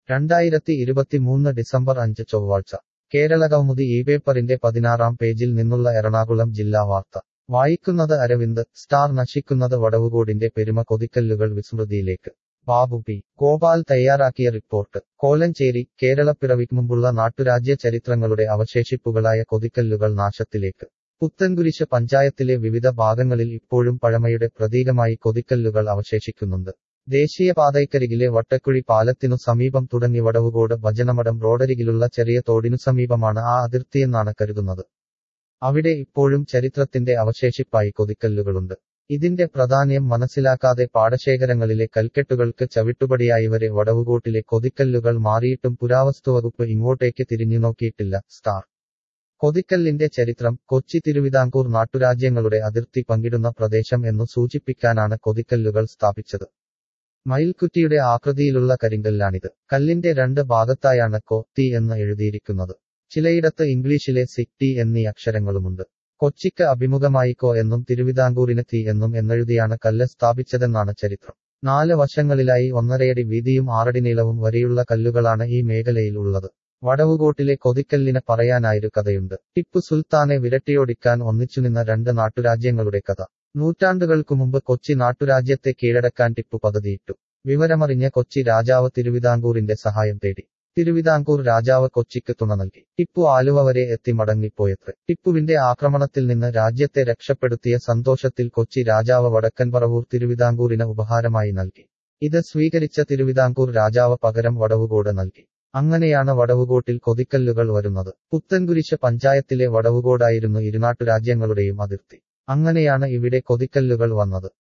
രണ്ടായിരത്തി ഇരുപത്തിമൂന്ന് ഡിസംബർ അഞ്ച് ചൊവ്വാഴ്ച കേരള കൗമുദി ഈ പേപ്പറിന്റെ പതിനാറാം പേജിൽ നിന്നുള്ള എറണാകുളം ജില്ലാ വാർത്ത വായിക്കുന്നത് അരവിന്ദ് സ്റ്റാർ നശിക്കുന്നത് വടവുകോടിന്റെ പെരുമ കൊതിക്കല്ലുകൾ വിസ്മൃതിയിലേക്ക് ബാബു പി ഗോപാൽ തയ്യാറാക്കിയ റിപ്പോർട്ട് കോലഞ്ചേരി കേരളപ്പിറവിക്ക് മുമ്പുള്ള നാട്ടുരാജ്യ ചരിത്രങ്ങളുടെ അവശേഷിപ്പുകളായ കൊതിക്കല്ലുകൾ നാശത്തിലേക്ക് പുത്തൻകുരിശ് പഞ്ചായത്തിലെ വിവിധ ഭാഗങ്ങളിൽ ഇപ്പോഴും പഴമയുടെ പ്രതീകമായി കൊതിക്കല്ലുകൾ അവശേഷിക്കുന്നുണ്ട് ദേശീയപാതയ്ക്കരികിലെ വട്ടക്കുഴി പാലത്തിനു സമീപം തുടങ്ങി വടവുകോട് ഭജനമഠം റോഡരികിലുള്ള ചെറിയ തോടിനു സമീപമാണ് ആ അതിർത്തിയെന്നാണ് കരുതുന്നത് അവിടെ ഇപ്പോഴും ചരിത്രത്തിന്റെ അവശേഷിപ്പായി കൊതിക്കല്ലുകളുണ്ട് ഇതിന്റെ പ്രാധാന്യം മനസ്സിലാക്കാതെ പാടശേഖരങ്ങളിലെ കൽക്കെട്ടുകൾക്ക് ചവിട്ടുപടിയായി വരെ വടവുകോട്ടിലെ കൊതിക്കല്ലുകൾ മാറിയിട്ടും പുരാവസ്തുവകുപ്പ് ഇങ്ങോട്ടേക്ക് തിരിഞ്ഞു നോക്കിയിട്ടില്ല സ്റ്റാർ കൊതിക്കല്ലിന്റെ ചരിത്രം കൊച്ചി തിരുവിതാംകൂർ നാട്ടുരാജ്യങ്ങളുടെ അതിർത്തി പങ്കിടുന്ന പ്രദേശം എന്നു സൂചിപ്പിക്കാനാണ് കൊതിക്കല്ലുകൾ സ്ഥാപിച്ചത് മയിൽക്കുറ്റിയുടെ ആകൃതിയിലുള്ള കരിങ്കല്ലാണിത് കല്ലിന്റെ രണ്ട് ഭാഗത്തായാണ് കോ തി എന്ന് എഴുതിയിരിക്കുന്നത് ചിലയിടത്ത് ഇംഗ്ലീഷിലെ സിറ്റി എന്നീ അക്ഷരങ്ങളുമുണ്ട് കൊച്ചിക്ക് അഭിമുഖമായി കോ എന്നും തിരുവിതാംകൂറിന് തി എന്നും എന്നെഴുതിയാണ് കല്ല് സ്ഥാപിച്ചതെന്നാണ് ചരിത്രം നാല് വശങ്ങളിലായി ഒന്നരയടി വീതിയും ആറടി നീളവും വരെയുള്ള കല്ലുകളാണ് ഈ മേഖലയിൽ ഉള്ളത് വടവുകോട്ടിലെ കൊതിക്കല്ലിന് പറയാനായൊരു കഥയുണ്ട് ടിപ്പു സുൽത്താനെ വിരട്ടിയോടിക്കാൻ ഒന്നിച്ചുനിന്ന രണ്ട് നാട്ടുരാജ്യങ്ങളുടെ കഥ നൂറ്റാണ്ടുകൾക്കു മുമ്പ് കൊച്ചി നാട്ടുരാജ്യത്തെ കീഴടക്കാൻ ടിപ്പു പദ്ധതിയിട്ടു വിവരമറിഞ്ഞ കൊച്ചി രാജാവ് തിരുവിതാംകൂറിന്റെ സഹായം തേടി തിരുവിതാംകൂർ രാജാവ് കൊച്ചിക്ക് തുണ നൽകി ടിപ്പു ആലുവ വരെ എത്തി മടങ്ങിപ്പോയത്രേ ടിപ്പുവിന്റെ ആക്രമണത്തിൽ നിന്ന് രാജ്യത്തെ രക്ഷപ്പെടുത്തിയ സന്തോഷത്തിൽ കൊച്ചി രാജാവ് വടക്കൻ പറവൂർ തിരുവിതാംകൂറിന് ഉപഹാരമായി നൽകി ഇത് സ്വീകരിച്ച തിരുവിതാംകൂർ രാജാവ് പകരം വടവുകോട് നൽകി അങ്ങനെയാണ് വടവുകോട്ടിൽ കൊതിക്കല്ലുകൾ വരുന്നത് പുത്തൻകുരിശ് പഞ്ചായത്തിലെ വടവുകോടായിരുന്നു ഇരുനാട്ടുരാജ്യങ്ങളുടെയും അതിർത്തി അങ്ങനെയാണ് ഇവിടെ കൊതിക്കല്ലുകൾ വന്നത്